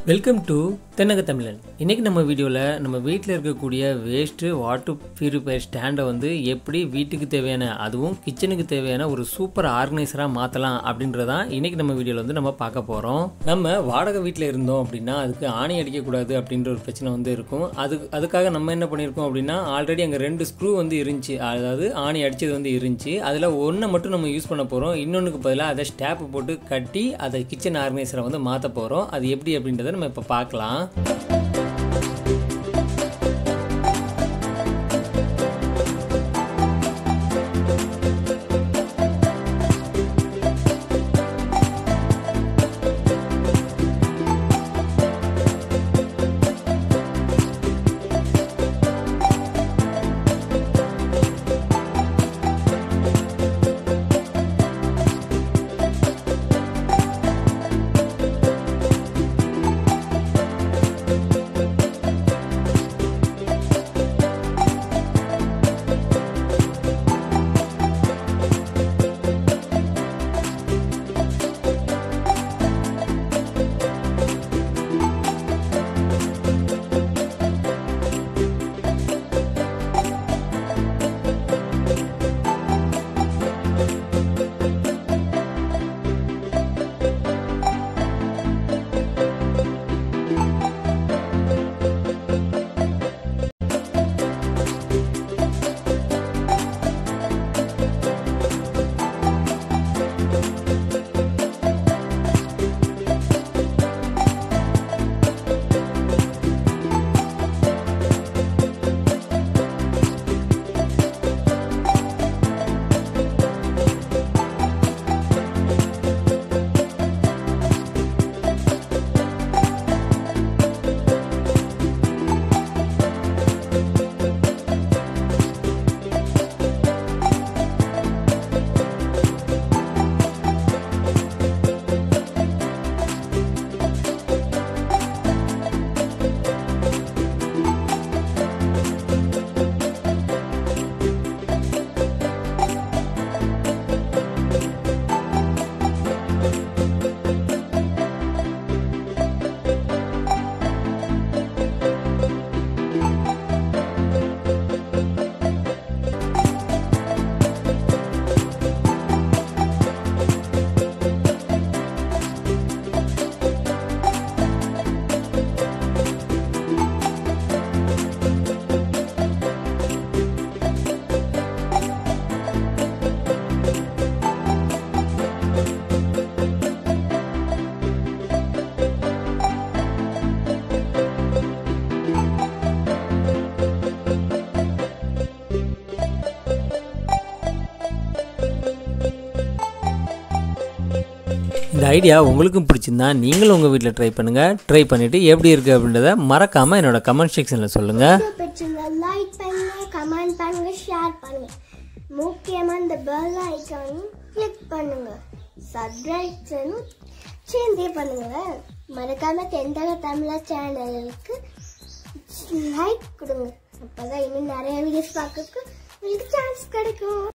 welcome to தென்னக தமிழன் இன்றைக்கி நம்ம வீடியோவில் நம்ம வீட்டில் இருக்கக்கூடிய வேஸ்ட்டு வாட்டர் பியூரிஃபையர் ஸ்டாண்டை வந்து எப்படி வீட்டுக்கு தேவையான அதுவும் கிச்சனுக்கு தேவையான ஒரு சூப்பர் ஆர்கனைசராக மாற்றலாம் அப்படின்றதான் இன்றைக்கி நம்ம வீடியோவில் வந்து நம்ம பார்க்க போகிறோம் நம்ம வாடகை வீட்டில் இருந்தோம் அப்படின்னா அதுக்கு ஆணி அடிக்கக்கூடாது அப்படின்ற ஒரு பிரச்சனை வந்து இருக்கும் அது அதுக்காக நம்ம என்ன பண்ணியிருக்கோம் அப்படின்னா ஆல்ரெடி அங்கே ரெண்டு ஸ்க்ரூ வந்து இருந்துச்சு அதாவது ஆணி அடித்தது வந்து இருந்துச்சு அதில் ஒன்றை மட்டும் நம்ம யூஸ் பண்ண போகிறோம் இன்னொன்றுக்கு பதிலாக அதை ஸ்டாப்பு போட்டு கட்டி அதை கிச்சன் ஆர்கனைசரை வந்து மாற்ற போகிறோம் அது எப்படி அப்படின்றத நம்ம இப்போ பார்க்கலாம் இந்த ஐடியா உங்களுக்கும் பிடிச்சிருந்தா நீங்களும் உங்கள் வீட்டில் ட்ரை பண்ணுங்கள் ட்ரை பண்ணிவிட்டு எப்படி இருக்குது அப்படின்றத மறக்காமல் என்னோட கமெண்ட் செக்ஷனில் சொல்லுங்கள் வீடியோ பிடிச்சிருந்தா லைக் பண்ணுங்க கமெண்ட் பண்ணுங்க ஷேர் பண்ணுங்க முக்கியமா இந்த பெல் ஐக்கானும் கிளிக் பண்ணுங்க சப்ஸ்கிரைப் சேர்ந்தே பண்ணுங்க மறக்காம தெண்டக தமிழர் சேனலுக்கு லைக் கொடுங்க அப்பதான் இன்னும் நிறைய வீடியோஸ் பார்க்கறதுக்கு உங்களுக்கு சான்ஸ் கிடைக்கும்